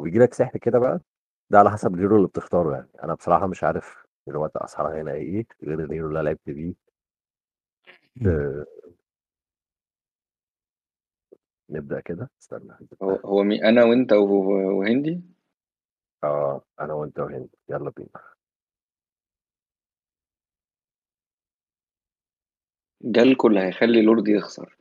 ويجي لك سحر كده بقى ده على حسب الهيرو اللي بتختاره يعني انا بصراحه مش عارف دلوقتي اسعارها هنا ايه غير الهيرو اللي أنا لعبت بيه آه، نبدا كده استنى هو هو مي انا وانت و- وهندي اه انا وانت وهند يلا بينا جالكوا اللي هيخلي لورد يخسر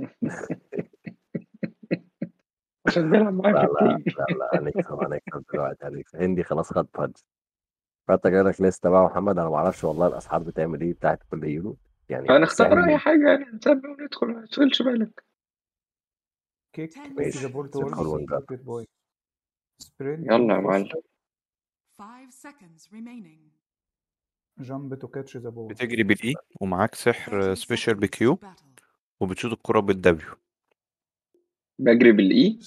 عشان بيلعب معايا لا في لا التيم لا لا هنكسب هنكسب دلوقتي هنكسب هندي خلاص خد بادج فانت جاي لك لسه بقى يا محمد انا ما اعرفش والله الاسعار بتعمل ايه بتاعت كل هيرو يعني هنختار السعر اي حاجه يعني نسمي وندخل ما تشغلش بالك كيك ماشي ذا بول سيب towards حلو نجرب target boy sprint يلا يا معلم Five seconds remaining. jump to catch the ball بتجري بالاي ومعاك سحر 30 سبيشال seconds بكيو to battle. وبتشوط الكرة بالدبليو بجري بالاي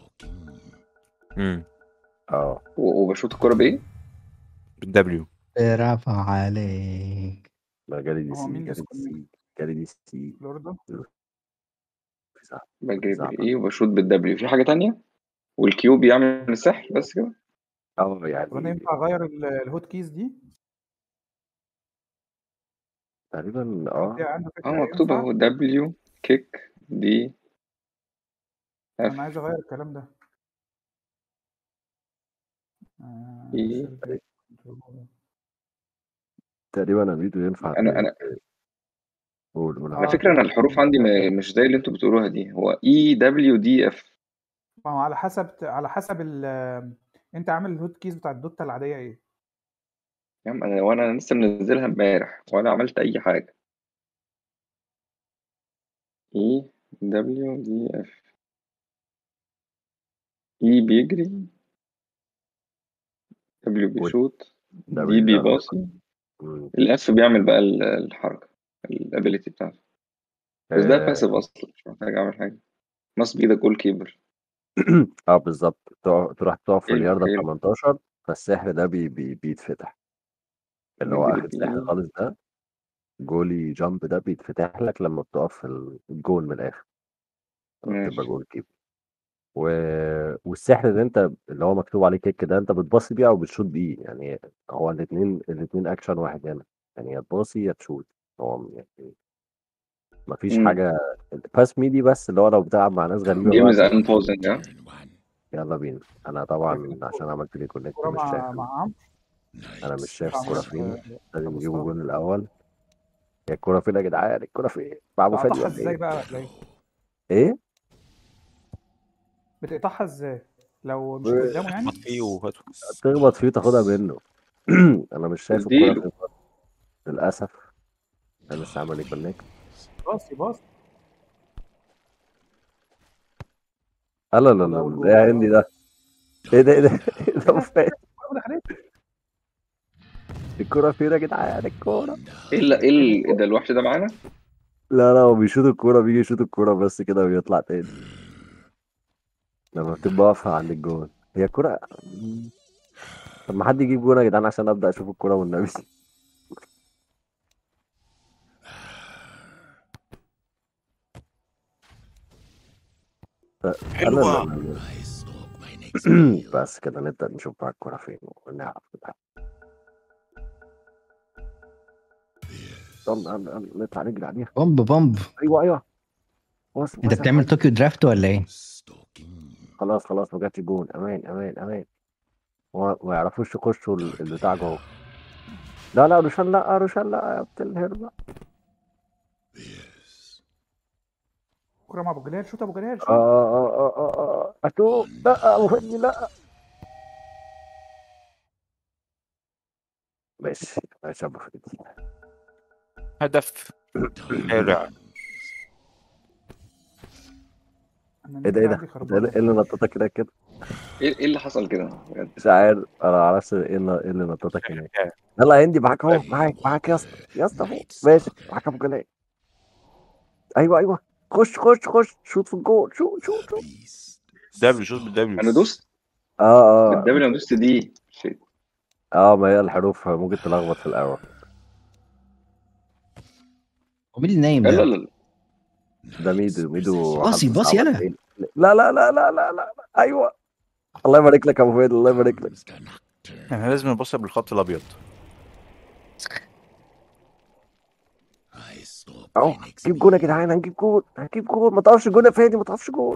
امم اه و- وبشوط الكوره بايه بالدبليو برافو عليك ما جالي دي هو سي مين جالي دي disconnect؟ سي جالي دي سي لوردو في ساعة بجري صعبة. بالاي وبشوط بالدبليو في حاجه تانية والكيو بيعمل السحر بس كده اه طب انا يعني ينفع اغير ال- الهوت كيز دي تقريبا دي اه عنده فكره اه مكتوب ينفع اهو دبليو كيك دي اف انا عايز اغير الكلام ده آه، إيه؟ select control. تقريبا اميدو ينفع انا انا قول قول آه، على فكره انا الحروف عندي م- مش زي اللي انتوا بتقولوها دي هو اي دبليو دي اف ما هو على حسب على حسب ال انت عامل الهوت كيز بتاع الدوتا العاديه ايه يا عم انا وانا لسه منزلها امبارح ولا عملت اي حاجه اي دبليو دي اف اي بيجري دبليو بيشوط ده دي بيجري. بيباصي مم. الاف بيعمل بقى ال- الحركه الابيليتي بتاعته بس ده آه، باسيف اصلا مش محتاج اعمل حاجه must be the goalkeeper اه بالظبط تقف- تروح تقف في حلو، الياردة حلو. 18 فالسحر ده بي بي بيتفتح اللي هو بيجري اخر سحر بيه. خالص ده جولي جامب ده بيتفتح لك لما بتقف في الجول من الاخر لما ماشي بتبقى جول كيبر و... والسحر اللي انت اللي هو مكتوب عليه كيك ده انت بتباصي بيه او بتشوط بيه يعني هو الاثنين الاثنين اكشن واحد هنا يعني يا تباصي يا تشوت هو يعني مفيش مم. حاجه باس ميدي بس اللي هو لو بتلعب مع ناس غريبه جيم از بقى ان بوزنج ها يلا بينا انا طبعا عشان عملت لي كونكت الكوره مش مع شايف مع عمرو انا مش شايف مع الكوره عمرو، فين آه، لازم أبو نجيبوا صلاح. الجول الاول هي الكوره فين يا جدعان الكوره فين مع ابو فادي بتقطعها ولا ازاي ايه بقى ولا ايه ايه بتقطعها ازاي لو مش قدامه يعني اخبط فيه وهاته تخبط فيه تاخدها منه انا مش شايف الكوره اديله. فين برضه. للاسف انا لسه عمال يكونكت باصي باص لا لا لا ده أول لا جول. يا هندي ده ايه ده ايه ده ايه ده أبو فادي الكورة دخلت. الكوره فين يا جدعان الكوره ايه ال- ايه ال- ده الوحش ده معانا لا لا هو بيشوط الكوره بيجي يشوط الكوره بس كده ويطلع تاني لما بتبقى واقفه عند الجون هي الكوره طب ما حد يجيب جون يا جدعان عشان ابدا اشوف الكوره والنبي حلوة. لا، لا، لا. بس كده نبدا نشوف بقى الكوره فين ونعرف بقى يلا يلا يلا نطلع نجري عليها بومب بومب ايوه ايوه بص انت بص بتعمل طوكيو درافت ولا ايه؟ خلاص خلاص ما جاتش جون امان امان امان وما ما يعرفوش يخشوا ال- البتاع جوه لا لا روشان لا روشان لا يا بنت الهربة كوره مع ابو جلال شوط ابو جلال اه شوط اه اه اه اه اتو لا ابو فني لا ماشي ماشي يا ابو فني هدف شارع أنا ايه ده ايه النت ده عندي ده خربان. ايه اللي نططك كده كده ايه إيه اللي حصل كده بجد مش عارف انا ما اعرفش ايه اللي إيه اللي نططك هناك يلا يا هندي معاك اهو معاك معاك يا اسطى يا اسطى اهو ماشي معاك ابو جلال ايوه ايوه خش خش خش شوت في الجول شوت شوت شوت دبليو شوط بالدبليو انا دوست اه اه بالدبليو انا دوست دي شيت اه ما هي الحروف ممكن تلخبط في الاول ومين اللي نايم لا لا ده؟ لا ده ميدو ميدو باصي- حظه باصي صعب يلا. عليه. لا لا لا لا لا لا لا. ايوه الله يبارك لك يا ابو فهد الله يبارك لك احنا لازم نبص بالخط الابيض اهو جيب جون يا جدعان هنجيب جون هنجيب جون ما تعرفش جون يا فادي ما تعرفش جون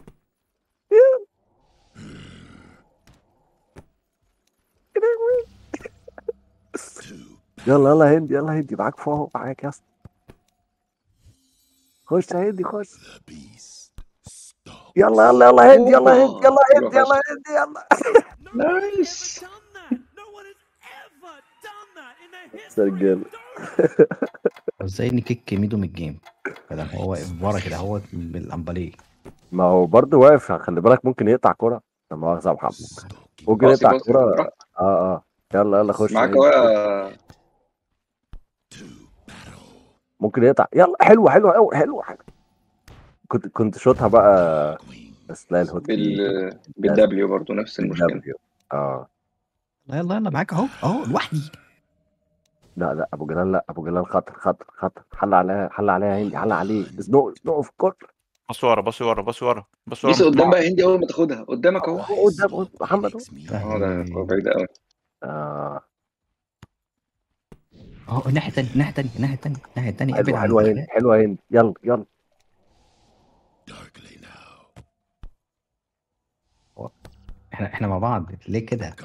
يلا يلا يا هندي يلا يا هندي معاك فوق معاك يا اسطى خش يا هندي خش يلا يلا يلا يا هندي يلا يا هندي يلا يا هندي يلا يا هندي يلا نايس رجاله ازاي نكيك ميدو من الجيم بدل هو واقف ورا كده هو بالامباليه ما هو برضه واقف خلي بالك ممكن يقطع كرة لا مؤاخذة يا محمد ممكن باصي يقطع باصي كرة براحتك. اه اه يلا يلا خش معاك يا اهو هندي. يا ممكن يقطع يلا حلوة حلوة قوي حلوة حلوة كنت كنت شوطها بقى بس لا الهوت بال بالدبليو برضه نفس المشكله W. اه لا يلا يلا معاك اهو اهو لوحدي لا لا ابو جلال لا ابو جلال خطر خطر خطر حل عليها حل عليها هندي حل عليه ازنقه ازنقه في الكورة بص ورا بص ورا بص ورا بص بص ورا قدام بقى هندي اول ما تاخدها قدامك اهو هو قدام قدام محمد اهو اه ده بعيد قوي اه اهو الناحيه الثانيه الناحيه الثانيه الناحيه الثانيه الناحيه الثانيه ابعد حلوة عن حلوة هندي الدخلات. حلوة هندي يلا يلا احنا احنا مع بعض ليه كده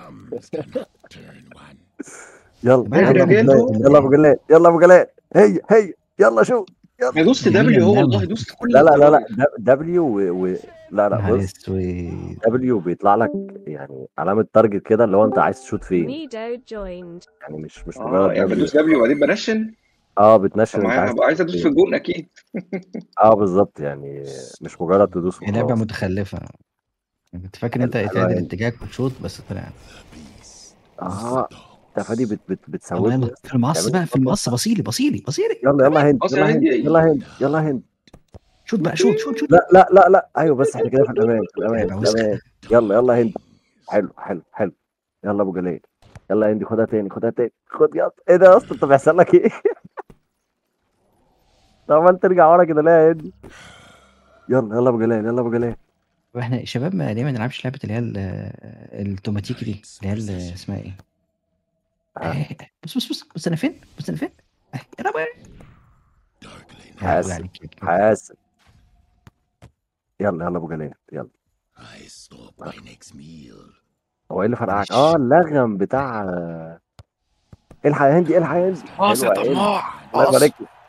يلا يبقى يلا إحنا ابو بنعمل- جلال يلا ابو جلال يلا ابو جلال هي هي يلا شوف ما دوست دبليو هو والله دوست كل لا لا لا لا دبليو و... و... لا لا نهار بص اسود دبليو بيطلع لك يعني علامة تارجت كده اللي هو انت عايز تشوت فين Mido joined. يعني مش مش اه مجرد يعني دبليو بدوس دبليو وبعدين بنشن اه طب بتنشن انت ما عايز هبقى عايز ادوس في الجون اكيد اه بالظبط يعني مش مجرد تدوس هي لعبه وخلاص متخلفه كنت فاكر انت حلوة تعدل يعني. اتجاهك وتشوط بس طلع اه ده فادي بت بت طب بتسوي يلا في المقص بقى في المقص بصيلي بصيلي بصيلي يلا يلا هند بص يا يلا هند هندي. يلا هند يلا هند شوت بقى شوت شوت شوت لا لا لا لا ايوه بس احنا كده في الامان في الامان لعبة في الامان يلا يلا هند حلو حلو حلو يلا ابو جلال يلا يا هندي خدها تاني خدها تاني خد يلا ايه ده يا اسطى انت بيحصل لك ايه؟ طب عمال ترجع ورا كده ليه يا هندي؟ يلا يلا ابو جلال يلا ابو جلال واحنا شباب ما ليه ما نلعبش لعبه اللي هي ال- التوماتيكي دي اللي هي ال- اسمها ايه؟ آه. آه، بص بص بص بص انا فين؟ بص انا فين؟ آه، يا رب حاسب. عليك حاسب يلا يلا ابو جلال يلا هو ايه اللي فرقعك؟ اه اللغم بتاع الحق يا هندي الحق يا هندي باص يا حلوة يا هندي. طماع الله باص يبارك لك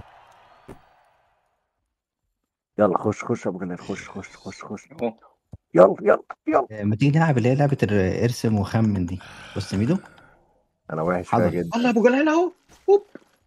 يلا خش خش يا ابو جلال خش خش خش خش اهو يلا يلا يلا آه، ما تيجي نلعب اللي هي لعبه ال- ارسم وخمن دي بص ميدو انا وحش فيها حاضر. جدا الله ابو جلال اهو هوب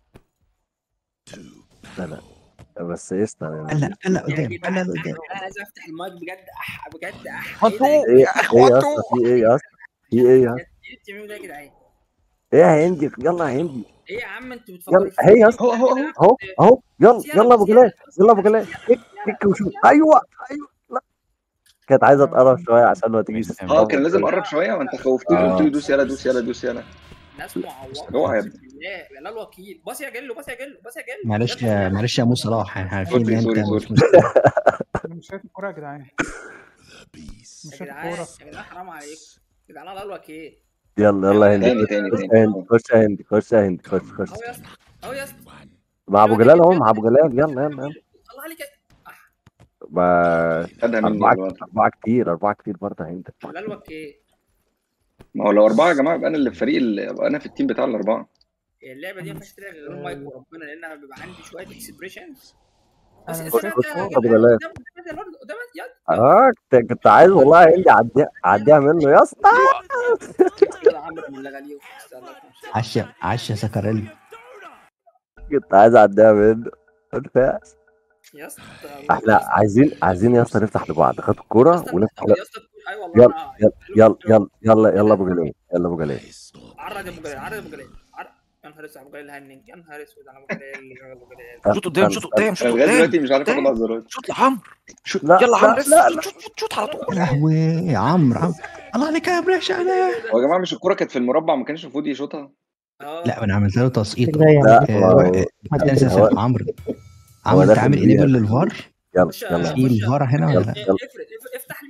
لا لا بس اسمع هلا هلا قدام هلا هلا قدام انا عايز افتح المايك بجد اح بجد اح هاتوا ايه ايه يا اسطى في ايه يا اسطى في ايه يا اسطى ايه بتعملوا ده يا جدعان؟ ايه يا هندي يلا يا هندي ايه يا عم انتوا بتفكروا يلا في هي يا إيه؟ اسطى اهو اهو اهو اهو اهو يلا بس يلا ابو بس جلال بس يلا ابو بس جلال كيك يلا. كيك وشوف ايوه ايوه لا كانت عايزه تقرب شويه عشان ما تجيش اه كان لازم اقرب شويه وانت خوفتني آه. قلت لي دوس يلا دوس يلا دوس يلا ناس معوقه اوعى يا اقسم بالله يا لا الوكيل باص يا جلو باص يا جلو باص يا جلو معلش يا معلش يا مو صلاح احنا عارفين سوري، ان سوري، انت سوري. مش مشكلة. انا مش شايف الكوره يا جدعان مش يا شايف جدعان الكوره يا جدعان حرام عليكم يا جدعان على الوكيل يلا يلا يا هندي تاني تاني خش تاني يا هندي خش يا هندي خش يا هندي خش خش اهو يا اسطى اهو يا اسطى مع ابو جلال اهو مع ابو جلال يلا يلا يلا الله عليك ما خدها مني أربعة دلوقتي أربعة كتير أربعة كتير برضه يا هندي لا الوكيل ما هو لو اربعه يا جماعه يبقى انا اللي في فريق ال- يبقى انا في التيم بتاع الاربعه اللعبه دي ما ينفعش تلعب غير المايك وربنا لان انا بيبقى عندي شويه اكسبريشنز أنا بس مش بس- شايف بس- الكورة. بس- أبو جلال. قدام- قدام- قدام- قدام- يلا. اه كنت كنت عايز والله يا هندي اعديها اعديها منه يا اسطى يلا عمرو من اللغاليو عش عش يا سكريلي كنت عايز اعديها منه ما ينفعش. يا اسطى احنا عايزين عايزين يا اسطى نفتح لبعض خد يا الكوره اسطى ونفتح يا اسطى ايوه والله يلا أنا- يلا يلا يلا يلا يلا ابو جلال يلا ابو جلال عرض ابو جلال عرض ابو جلال عرض يا نهار اسود ابو جلال هنج يا نهار اسود على ابو جلال يا ابو جلال شوط قدام شوط قدام انا شوط لغايه قدام دلوقتي مش عارف اخد قدام. الزرار شوط لعمرو شوط لا، يلا لا، عمرو لا، لا. شوط شوط شوط على يا طول لهوي يا عمرو عمرو الله عليك يا بريش عليا هو يا جماعه مش الكوره كانت في المربع ما كانش المفروض يشوطها اه لا انا عملت له تسقيط لا آه، هو- آه، استنى، استنى، هو- استنى، عمرو هو عمرو انت داخل عامل بيها. انيبل للفار يلا خش يلا في الفار هنا ولا لا؟ افرد اف- افتح لي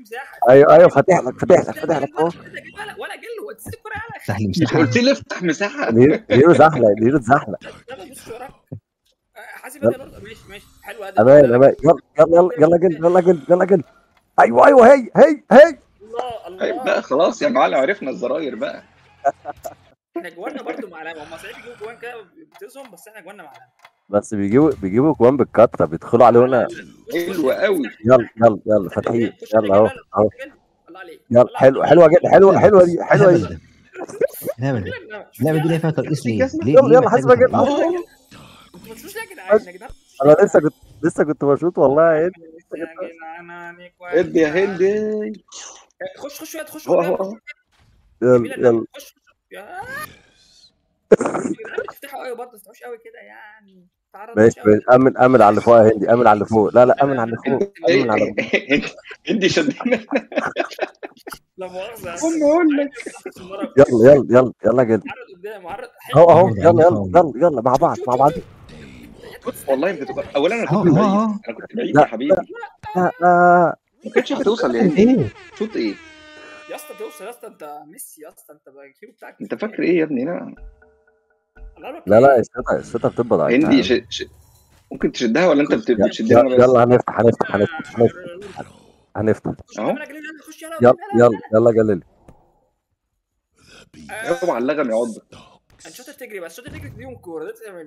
مساحه ايوه ايوه فاتح لك فاتح لك فاتح لك اهو ولا ولا جل ولا تسيب الكوره يلا افتح لي مش مساحه قلت لي افتح مساحه نيرو نيرو زحلق نيرو زحلق يلا بص وراك آه، حاسب انت برضه ماشي ماشي حلو ادم امان امان يلا يلا يلا يلا جل يلا جل يلا جل ايوه ايوه هي هي هي الله طيب الله بقى خلاص يا معلم عرفنا الزراير بقى احنا جوانا برضه مع علامه هم صحيح بيجيبوا جوان كده بترسم بس احنا جوانا مع علامه بس بيجيبوا بيجيبوا جوان بالكتره بيدخلوا عليه هنا حلو قوي يلا يلا يلا فاتحين يلا اهو اهو الله عليك يلا حلو حلوه جدا حلوه حلوه دي حلوه دي الهبل ده اللعبه دي ليها فيها ترقيص ليه؟ يلا، ليه يلا، ليه يلا، محتاجة حاسبة جدا. ترقيص؟ انتوا ما تشوفوش ليه يا جدعان يا جدعان انا لسه كنت لسه كنت بشوط والله يا هند. يا جدعان عليك ادي يا هندي خش خش يا خش هو قدام. هو يلا يلا خش خش يا يا جدعان بتفتحوا قوي برضه ما تفتحوش قوي كده يعني تعرضوا ماشي ماشي امن امن على اللي فوق يا هندي امن على اللي فوق لا لا امن على اللي فوق امن على اللي فوق هندي شدنا لا مؤاخذه قلنا اقول لك يلا يلا يلا يلا جد عرض قدام عرض اهو اهو يلا يلا يلا يلا مع بعض مع بعض والله انت تبقى اولا انا اهو كنت اهو بعيد اهو انا كنت بعيد لا، يا حبيبي لا لا ما كانتش هتوصل يا هندي ايه؟ شوط ايه يا اسطى توصل يا اسطى انت ميسي يا اسطى انت بقى الكيلو بتاعك انت فاكر ايه يا ابني لا لا لا الستة الستة بتبقى ضعيفة هندي ش... ش... ممكن تشدها ولا انت بت- يلا بتشدها انا بس يلا هنفتح هنفتح هنفتح هنفتح هنفتح اهو خش يلا يلا يلا يلا جلل اوعى اللغم يقعد انت شاطر تجري بس شاطر تجري تديهم كوره ده تعمل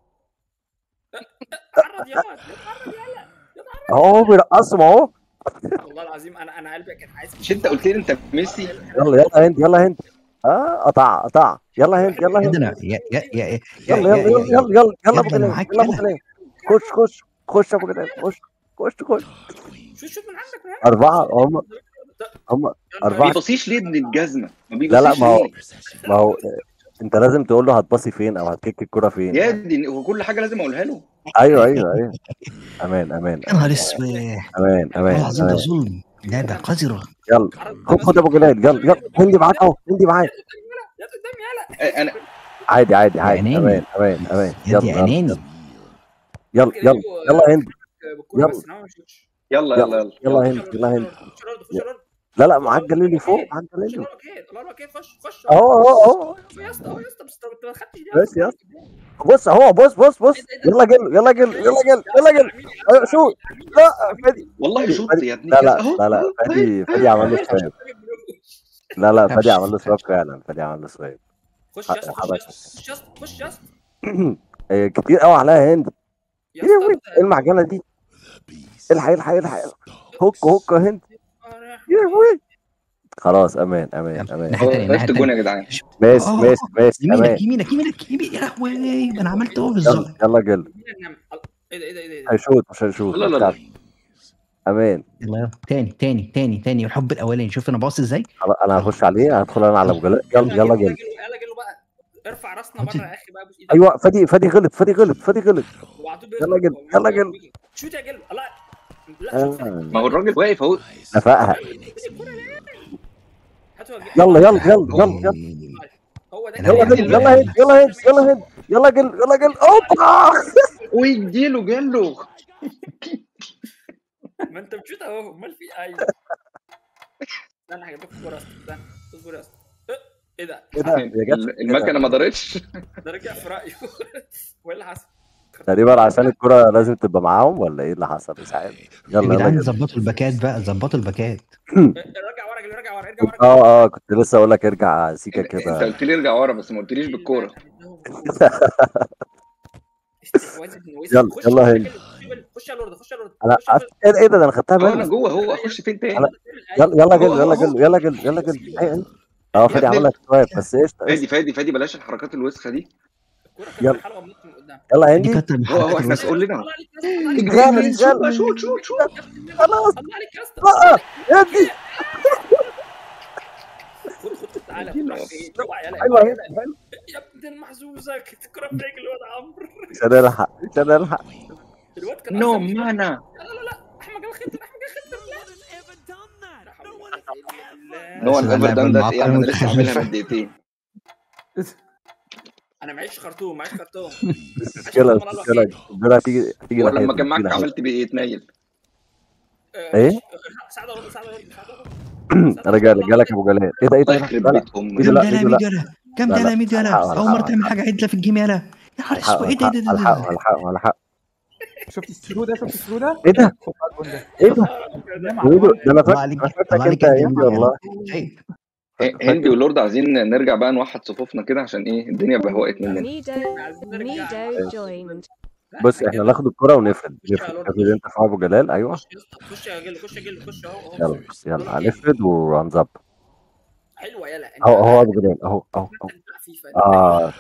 عرض يلا عرض يلا اهو بيرقصهم اهو والله العظيم انا انا قلبي كان عايز مش انت قلت لي انت ميسي يلا يلا هند يلا هند اه قطع قطع يلا هند يلا يا هند ده انا يا يا يا يا يلا يلا يلا يلا يلا يلا ابو يلا جلال معاك يلا ابو يلا. جلال خش خش خش ابو جلال خش خش خش شوف شوف من عندك من عندك أربعة هم هم أربعة. ما بيبصيش ليه ابن الجزمه ما لا لا بيبصيش ما هو ليه ما هو انت لازم تقول له هتباصي فين او هتكيك الكرة فين يا دي هو كل حاجه لازم اقولها له ايوه ايوه ايوه امان امان يا نهار اسود امان امان والله العظيم ده امان ظلم لعبه قذره يلا خد خد ابو جلال يلا يلا هندي معاك اهو هندي معاك يا قدام يلا آه، انا عادي عادي عادي عينين. امان امان امان يا دي يلا عينين يلا يلا يلا هند بالكوره يلا. بس إنما ما يشوطش. يلا يلا يلا يلا هند يلا هند خش الأرض، خش الأرض. لا لا معاك جليلي فوق معاك خش جليلي الأرض كده، الأرض كده، خش خش اهو اهو اهو يا اسطى اهو يا اسطى بس انت ما خدتش دي بس يا بص اهو بص بص بص يلا جل يلا جل يلا جل يلا جل ايوه شوت لا فادي والله شوط يا ابني لا لا أهو، لا لا أهو، فادي فادي عمل له سواب لا لا فادي عمل له سواب فعلا فادي عمل له سواب خش يا اسطى خش يا اسطى خش يا اسطى خش يا اسطى إيه، كتير قوي عليها هند يا ايه اسطى وي، ايه المعجنه دي الحق الحق الحق هوك هوك يا هند يا وي. خلاص امان امان امان ناحية هو تانية ناحية عرفت الجون تانية يا جدعان ماشي آه. ماشي ماشي امان يمينك يمينك يمينك يمينك يا لهوي ده انا عملت اهو يلا بالظبط يلا جل ايه ده ايه ده ايه ده هيشوط مش هيشوط لا لا لا امان يلا يلا تاني تاني تاني تاني الحب الاولاني شوف انا باص ازاي خلاص انا هخش عليه هدخل انا على ابو جلال يلا يلا جل يلا جلو بقى ارفع راسنا بره يا اخي بقى بوس ايدك ايوه فادي فادي غلط فادي غلط فادي غلط وعطوه يلا جل، يلا جل. شوت يا جلو الله لا شوت آه، ما هو الراجل واقف اهو نفقها هاتوا يا يلا يلا يلا يلا يلا هو ده يلا كده. جل يلا هند يلا هند يلا هند يلا جل يلا جل اوبا ويديله جاله ما انت بتشوت اهو امال في اي استنى هجيب لك الكوره اصلا استنى اصبر يا اسطى ايه ده ايه ده يا جت المكنه ما دارتش ده رجع في رايه وايه اللي حصل تقريبا عشان الكرة لازم تبقى معاهم ولا ايه اللي حصل مش عارف يا يلا يلا جدعان جل. ظبطوا الباكات بقى ظبطوا الباكات رجع ورا جلو رجع ورا ارجع ورا اه اه كنت لسه اقول لك ارجع سيكا انت كده قلت لي ارجع ورا بس ما قلتليش بالكوره يلا، يلا هند. خش يا لورد خش يا لورد انا خش يا عارف- ايه ايه ده ده انا خدتها اه انا بالي جوه هو اخش فين تاني لورد. يلا يلا جل هو- يلا هو- جل يلا جل يلا جل أي- أي. اه فادي عمل لك شويه بس قشطه فادي قشطة. فادي فادي بلاش الحركات الوسخه دي الكورة كانت يلا. في الحلقة بنط من قدام. يلا دي هندي كانت من هو هو حركات احنا الوسط. تقول لنا الله عليك يا اسطى، الله عليك. جامد شوت جامد بقى، شوت شوت شوت خلاص الله عليك يا اسطى لا هندي خد خد خد تعالى خد راح فين اوعى يلا ايوه اوعى هندي يلا. يا ابن المحزوزه كانت الكوره في رجل الواد عمرو مش هنلحق مش هنلحق الواد كان نو أصلاً مش- مانا لا لا لا احمد جاب خطر احمد جاب خطر لا لا حول ولا قوة إلا بالله. نو بس ان ده ايفر اللعبة دان ذات ايه انا المعقدة لسه عاملها والمتخلفة. من دقيقتين انا معيش خرطوم معيش خرطوم مش مشكله مش مشكله الدنيا هتيجي هتيجي ولما ناحيتنا، كان معاك هتيجي عملت بيه ايه تنيل آه، إيه؟ ماشي. آه، ساعد ارد ساعد ارد ساعد ارد انا جاي جالك يا ابو جلال ايه ده ايه ده الله إيه يخرب ده؟ لا لا بيت امك ميدو لا كام ميدو ده لا يا ميدو يلا كام لا ده لا يا ميدو يلا هلحقه اول مره هلحقه تعمل حاجه عدله في الجيم يلا يا نهار هلحقه اسود ايه ده ايه ده هلحقه ده- ده هلحقه هلحقه شفت الثرو ده شفت الثرو ده ايه ده خد بقى الجون ده ايه ده قدام على ميدو الورق. ده انا الله فاكر عليك انا الله فاكرك عليك انت يا يا جيم هندي والله شايف هندي ولورد عايزين نرجع بقى نوحد صفوفنا كده عشان ايه الدنيا بهوقت مننا Mido, عايزين نرجع Mido joined. لا، بص إحنا احنا كده. ناخد الكرة ونفرد خش يا نفرد لورد، افرد انت في ابو جلال ايوه خش يا اسطى خش يا جل خش يا جل خش اهو اهو يلا بس يلا بقول لك إيه؟ هنفرد وهنظبط حلوه يلا انت اهو اهو ابو جلال اهو اهو اهو انت بتاع فيفا اه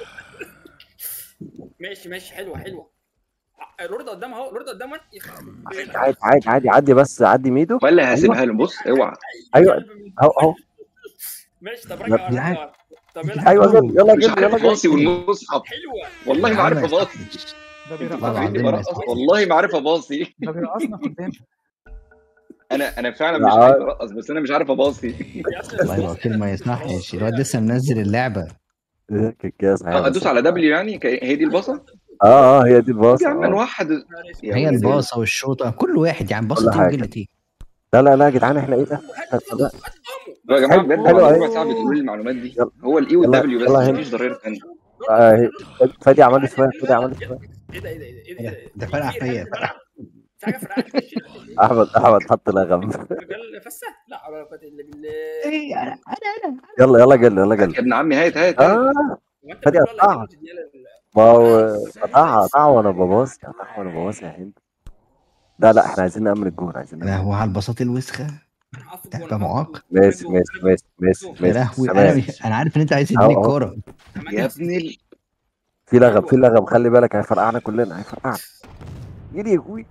ماشي ماشي حلوه حلوه ع- لورد قدام اهو لورد قدام وانت عادي عادي عادي عادي بس عدي ميدو ولا هسيبها له بص اوعى ايوه اهو اهو ماشي طب يا رجع جدعان. رجع طب يلا ايوه جل يلا مش جل عارف يلا جل باصي والمصحف حلوه والله ما عارف اباصي ده انتوا بيرقص والله فاكريني العظيم ما برقص يصح. والله ما عارف اباصي ده بيرقصنا قدام انا انا فعلا لا، مش عارف. عايز ارقص بس انا مش عارف اباصي والله ما قلت له ما يصحش الواد لسه منزل اللعبه إيه، كده صحيح اه بس ادوس على دبليو يعني ك- هي دي الباصه اه اه هي دي الباص يا عم آه. نوحد يا هي ولد. الباصه والشوطه كل واحد يعني باصه كل تيجي حاجة. وجلة تيجي لا لا لا يا جدعان احنا ايه ده لا، يا جماعه حلو، بجد حلو، بعد أهي. ربع ساعه بتقولوا لي المعلومات دي يلا. هو الاي يلا، والدبليو بس يلا هنا. مفيش ضرير ثانيه آه، هي- فادي عمل لي شويه فادي عمل لي شويه ايه ده ايه ده ايه ده ايه ده ده فرقع في فيا، حاجة فرقع. في حاجه فرقعت في وشي احمد احمد حط لغم الرجال فسه لا ولا قوه الا بالله ايه انا انا يلا يلا جل يلا يا جل ابن عمي هات هات هات اه هو انت فادي بتقول ولا قطعها. إيه؟ دي ال- ما هو قطعها قطعها وانا بباص قطعها وانا بباص يا هند لا لا احنا عايزين نأمن الجون عايزين انا نأمن هو على البساط الوسخه أنا هقف في ده الجون، بقى أنا هقف معاق. في الجون. ماشي ماشي ماشي ماشي يا ماشي لهوي انا تمام مش انا عارف ان انت عايز أهو، تديني أهو. الكوره عملت يا نفسي. ابن ال... في لغم في لغم خلي بالك هيفرقعنا كلنا هيفرقعنا جيلي يا اخوي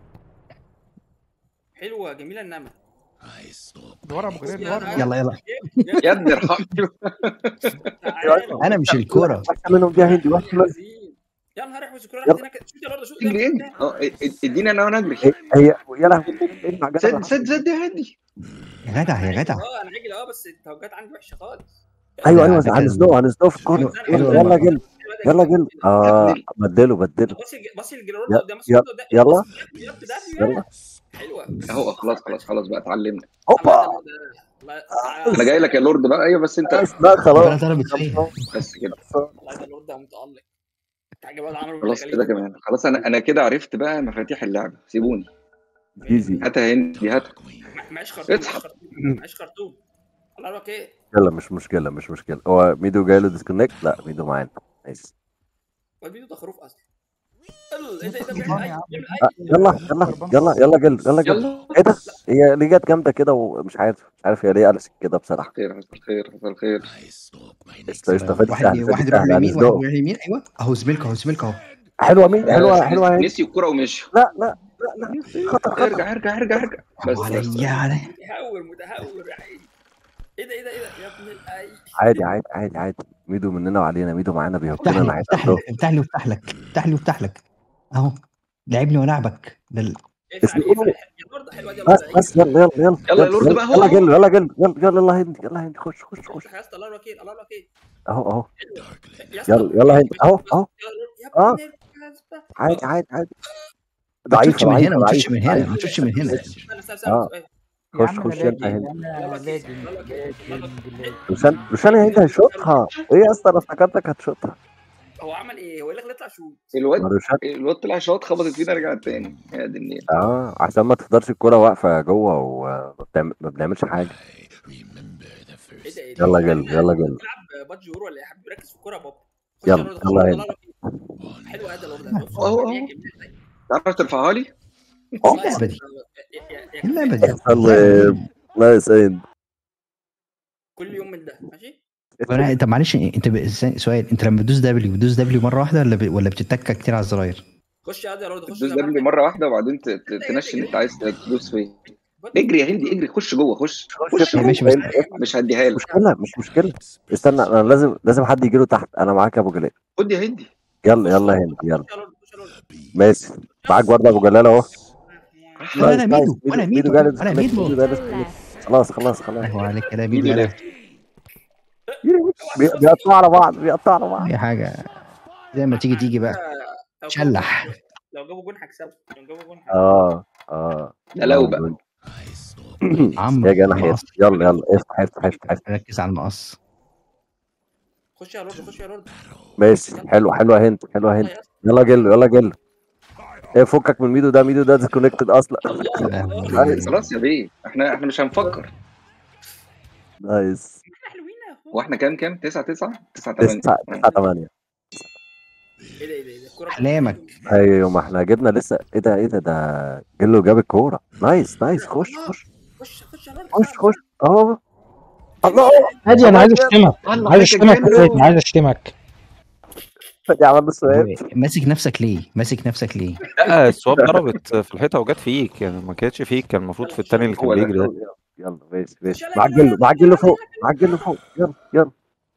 حلوه جميله النمل ده ورا ابو جلال ورا يلا يلا يا ابني ارحمني تعالى. انا مش الكوره واحده منهم دي يا هندي واحده منهم يا نهار احوز الكوره يلا. راحت هناك شوت يا لورد شوت اجري انت اه اديني انا وانا اجري هي هي يا لهوي اسمع سد جدع سد سد يا هادي يا جدع يا جدع اه انا عجل اه بس التوجهات عندي وحشه خالص ايوه على ايوه فكرة هنزنقه هنزنقه في الكورة حلو. يلا جل يلا جل اه ابني. بدله بدله باصي باصي الجرار يلا، قدام باصي يلا، قدام يلا. يلا يلا حلوه اهو خلاص خلاص خلاص بقى اتعلمنا هوبا انا جاي لك يا لورد بقى ايوه بس انت بس لا ربنا خلاص ضربت فيا بس كده والله ده الورد ده متالق الحاجه بقى عملوا خلاص كده كمان خلاص انا انا كده عرفت بقى مفاتيح اللعبه سيبوني ايزي هاتها يا هندي هاتها معيش خرطوم معيش اسحب. خرطوم معيش خرطوم الله يبارك ايه يلا مش مشكلة مش مشكلة هو ميدو جاي له ديسكونكت لا ميدو معانا نايس هو الفيديو ده خروف اصلا ال- ايه ده ايه ده بيعمل اي بيعمل آه، اي يلا يلا يلا يلا جل يلا جل يلا ايه ده هي ليه جت جامدة كده ومش عارف مش عارف هي ليه قلشت كده بصراحة خير حصل خير حصل خير قشطة قشطة فادي واحد سهل واحد فادي يروح سهل اليمين واحد هنزنقه يروح اليمين ايوه اهو زميلك اهو زميلك اهو حلوة مين حلوة حلوة يا هند. نسي الكرة ومشي لا لا لا لا خطر خطر ارجع ارجع ارجع ارجع بس أهو بس عليا عليا متهور متهور يا عيني ايه ده ايه ده ايه ده يا ابن الاي عادي عادي عادي عادي ميدو مننا وعلينا ميدو معانا افتح بيهكنا لي ناحية افتح لي عنده افتح لي وافتح لك افتح لي وافتح لك اهو لعبني ولعبك ده ال- افعل اسمه- افعل يا لورد حلوه دي يا بس لورد بس يلا يلا يلا يلا يا لورد بقى، هو- يلا جل يلا جل يلا يلا يلا هندي يلا هندي خش خش خش يا اسطى الله الوكيل الله الوكيل اهو اهو يا اسطى يلا يلا هندي اهو اهو يا آه. ابن الكذبة. عادي عادي عادي ما تشوتش ضعيفة من هنا ضعيفة ما تشوتش من هنا ضعيفة ما تشوتش من هنا استنى استنى استنى آه. سؤال. يا خش عم خش انا انت لاجن هندي انا لاجن لاجن بالله روشان روشان يا هندي هيشوطها ايه يا اسطى انا افتكرتك هتشوطها هو عمل ايه؟ هو قال لك نطلع شوت الواد ما روشان الواد طلع شوط خبطت فينا رجعت تاني يا دي النيل اه عشان ما تفضلش الكرة واقفة جوه وما بتعمل- ما بنعملش حاجة ايه ده ايه ده؟ يلا جل يلا جل بيلعب بادج يورو ولا ايه؟ حبيبي ركز في الكوره يا بابا خش يلا، يا لورد، خش يلا يا هنا. لورد. حلو هذا لورد أهو، أهو. تعرف ترفعها لي؟ ايه اللعبه دي؟ ايه اللعبه دي؟ يلا نايس اند كل يوم من ده ماشي؟ وانا طب معلش انت ب- سؤال انت لما بتدوس دبليو بتدوس دبليو مره واحده ولا ب... ولا بتتكه كتير على الزراير؟ خش يا لورد خش تدوس زي ما دبليو أنت. مره واحده وبعدين ت- ت- تنشن انت عايز تدوس فين اجري يا هندي اجري خش جوه خش خش يا جوه ماشي بس مش هديها لك مشكلة مش مشكلة استنى انا لازم لازم حد يجي له تحت انا معاك يا ابو جلال خد يا هندي يلا يلا هند يلا خش يا لورد خش يا لورد ماشي معاك برضه ابو جلال اهو لا انا نايس، ميدو انا ميدو ميدو جالس انا ميدو ميدو جالس Left. خلاص خلاص خلاص ايوه عليك يا ميدو ميدو يلا لف بي- بيقطعوا على بعض بيقطعوا على بعض اي حاجه زي ما تيجي تيجي بقى لو جابوا شلح جون- لو جابوا جون هكسبه لو جابوا جون هكسبه اه اه ده لو بقى عمرو يا جناح المقص. يلا يلا افتح افتح افتح افتح ركز على المقص خش يا لورد خش يا لورد ماشي حلو حلوه هند حلوه هند يلا جلو يلا جلو ايه فكك من ميدو ده ميدو ده ديسكونكتد اصلا يا لهوي. خلاص يا بيه احنا احنا مش هنفكر نايس احنا حلوين يا اخوان واحنا كام كام 9 9 9 8 9 9 8 ايه ده ايه ده ايه ده الكوره أحلامك. ايوه ما احنا جبنا لسه ايه ده ايه ده ده جلو جاب الكوره نايس نايس خش خش خش خش يا لورد خش خش اهو الله هادي انا عايز اشتمك الله عايز عليك يا اشتمك يا جلو. سيدي عايز اشتمك دي عملنا سؤال ماسك نفسك ليه ماسك نفسك ليه لا الصواب ضربت في الحيطه وجت فيك يعني ما كانتش فيك كان المفروض في التاني اللي كان هو ده. بيجري ده يلا يلا ماشي ماشي معاك جلو معاك جلو فوق معاك جلو فوق يلا يلا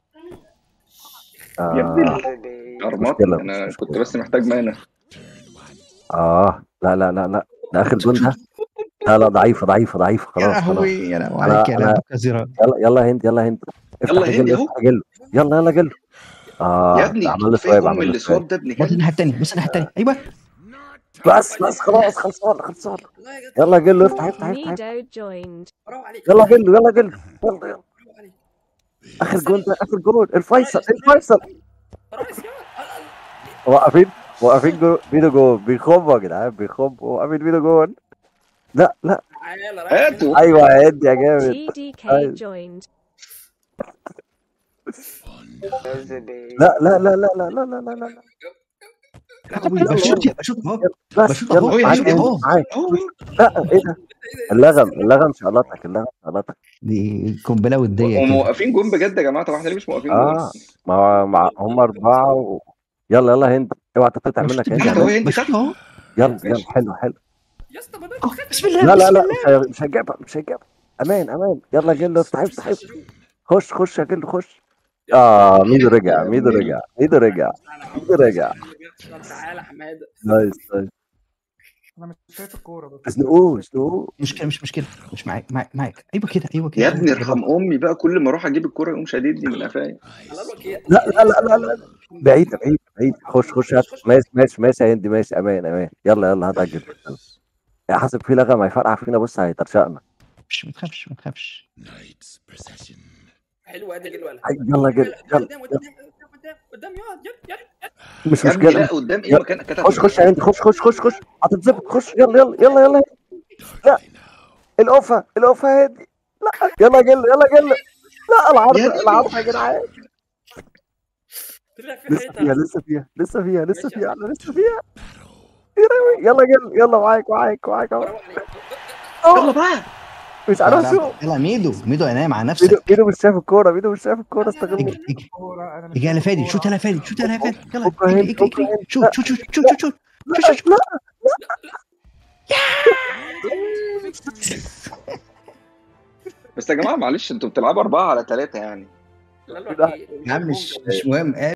يا ابني آه. ارمات مشكلة، انا مش كنت مشكلة. بس محتاج مانا اه لا لا لا لا ده اخر جون ده لا لا ضعيفه ضعيفه ضعيفه يا خلاص خلاص لهوي يا لهوي أنا- عليك يا أنا- لعبة كثيرة يلا يلا هند يلا هند افتح يلا يا هند جلو أهو. افتح يا جلو يلا يلا جلو اه يا ابني عمل له كفايه سواب ام عمل له الاسواب سواب ده ابن بص كلب الناحية التانية بص الناحية التانية أيوه بس بس خلاص خلصان خلصان الله يا جدع يلا جلو افتح افتح افتح Mido joined. برافو عليك يلا جلو يلا جلو يلا يلا برافو عليك اخر جون ده اخر جون الفيصل الفيصل رئيس يلا واقفين واقفين جو ميدو جون بيخبوا يا جدعان بيخبوا واقفين ميدو جون لا لا تعالى رايح هاتوا ايوه يا هند يا جامد TDK أيوة. joined. لا لا لا لا لا لا لا لا لا بشوط بشوط اهو بس بشوط يلا أهو، معاك بشوط هند، أهو. معاك اهو لا ايه ده اللغم اللغم شغلتك اللغم شغلتك دي قنبلة ودية هم كده واقفين جون بجد يا جماعه طب احنا ليه مش موقفين اه جون؟ ما مع هم اربعه و... يلا يلا هند اوعى تتقطع بشوط منك هند تحت اهو يلا هند بشوط تحت اهو يلا يلا حلو حلو يا اسطى بدأت أهو، تخاف. بسم الله لا لا بسم لا الله مش هي- مش هيجيبها مش هيجيبها امان امان يلا جلو افتح افتح افتح خش خش يا جلو خش اه ميدو رجع ميدو رجع ميدو رجع ميدو رجع تعالى يا حماده نايس نايس انا مش شايف الكوره بس اسنقوه اسنقوه مشكلة مش مشكلة مش معاك معاك معاك أيوه كده أيوه كده يا ابني ارحم امي بقى كل ما اروح اجيب الكوره يقوم شاددني من قفايا لا لا لا لا لا بعيد بعيد بعيد خش خش هات ماشي ماشي ماشي يا هندي ماشي امان امان يلا يلا هات اجل يا حاسب في لغم هيفرقع فينا بص هيطرشقنا مش ما تخافش ما تخافش حلو ادي الولد أي، يلا جل يلا قدام قدام قدام قدام يقعد يلا يلا مش يا ابني لا مشكله قدام ايه يلا. مكانك كده خش خش يا هندي خش خش خش خش هتتظبط خش يلا يلا يلا يلا لا القفه القفه يا هندي لا يلا جل يلا جل لا العرض يا دي العرض يا جدعان طلع في لسه فيها حيطه لسه فيها لسه فيها لسه ماشي. فيها انا لسه فيها يا لهوي. يلا جل يلا معاك معاك معاك أهو. برافو عليك يلا بقى مش عارف اسوق يلا ميدو ميدو انا مع ميدو نفسك ميدو مش شايف الكوره ميدو مش شايف الكوره استغل اجري اجري الكوره انا مش اجري على شايف فادي شوت الكورة. على فادي شوت على فادي يلا فكر اجري هند، اجري فكر اجري هند. شوت شوت شوت شوت شوت شوت لا لا بس يا جماعه معلش انتوا بتلعبوا اربعه على ثلاثه يعني لا، لا، يا عم مش مش مهم